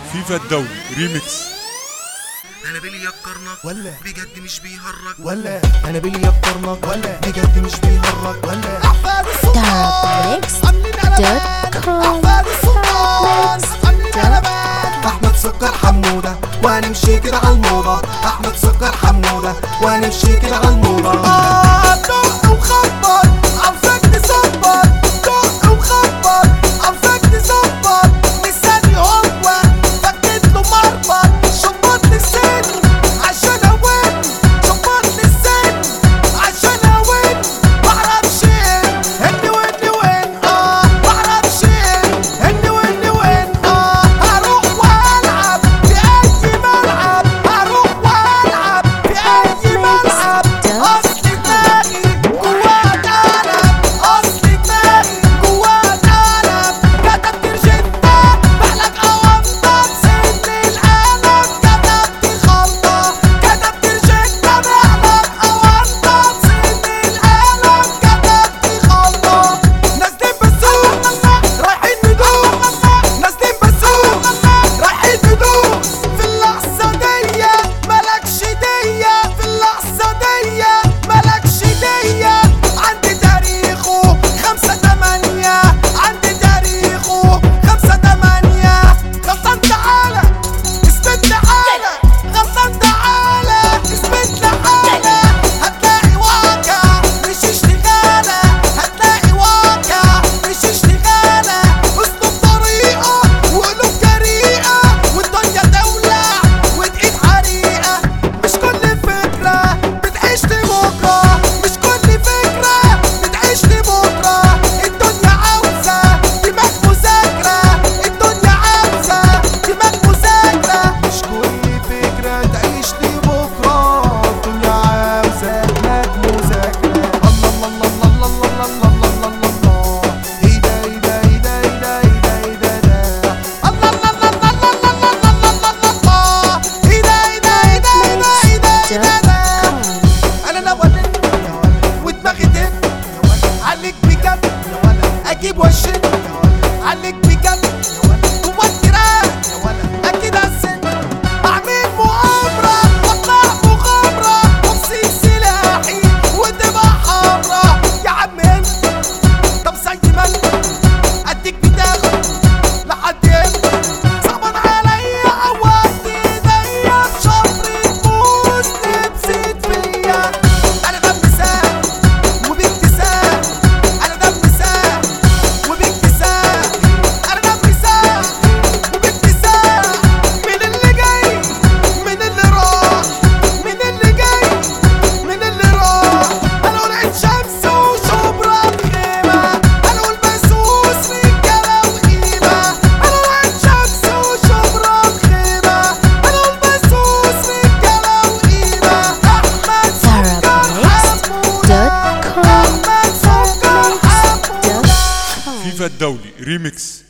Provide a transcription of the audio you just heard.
فيفا الدولي ريميكس انا بيلي يكرنك ولا بجد مش بيهرج ولا انا بيلي يكرنك ولا بجد مش بيهرج ولا احفاد السلطان Starbucks عاملين قلبان dot com. احفاد السلطان عاملين قلبان احمد سكر حموده وهنمشي كده على الموضه احمد سكر حموده وهنمشي كده على الموضه آه، دق وخبط عارفك تظبط دق وخبط عارفك تظبط لساني هو فكيت له مربط شبط لي السن عشان اوين شبط لي السن عشان اوين معرفش ايه هني ويني وين اه معرفش ايه هني ويني وين اه هروح والعب في اي ملعب هروح والعب في اي ملعب اصل دماغي جواها قلب اصل دماغي جواها قلب كتبت رجنة بحلك اوامضة سن القلم كتبت خلطة كتبت رجنة بحلك اوامضة سن القلم كتبت خلطة نازلين بسوق رايحين ندوق نازلين بسوق رايحين ندوق في اللحظة دي مالكش دية في اللحظة دي مالكش دية عندي تاريخه خمسة تمانية عندي تاريخه خمسة تمانية غلطان تعالى اثبت تعالى غلطان تعالى اثبت تعالى هتلاقي واقع مش اشتغالة هتلاقي واقع مش اشتغالة اسلوب طريقة وقلوب جريئة والدنيا تولع وايد حريقة مش كل فكرة بتعيش لبكرة مش كل فكرة بتعيش لبكرة الدنيا عاوزة دماغ مذاكرة الدنيا عاوزة دماغ مذاكرة مش كل فكرة تعيش لبكرة الدنيا عاوزة دماغ مذاكرة الله الله الله الله الله الله الله الله الله ايه ده ايه ده ايه ده ايه ده ايه ده ايه ده ده الله الله الله الله الله الله الله الله الله ايه ده ايه ده ايه ده ايه ده ايه ده ايه ده ده انا نولد ودماغي دب عليك بجد اجيب وشك عليك بجد هو الجيران اكيد هسن اعمل مؤامرة واطلع مغامرة وامسك سلاحي ودماء حمرا يا عم انت طب زي ما انت اديك بتاخد لحد امتى صعبان عليا عودت ايديا بشفرة موز لبست فيا انا دم سام وباكتساب انا دم سام وباكتساب انا دم سام وباكتساب من اللي جاي من اللي راح من اللي جاي من اللي راح انا ولعت شمس وشبرا بخيمة انا والمسوس رجالة وقيمة انا ولعت شمس وشبرا بخيمة انا والمسوس رجالة وقيمة احمد سكر Therapist حمودة dot com. احمد سكر حمودة dot com. فيفا الدولي ريميكس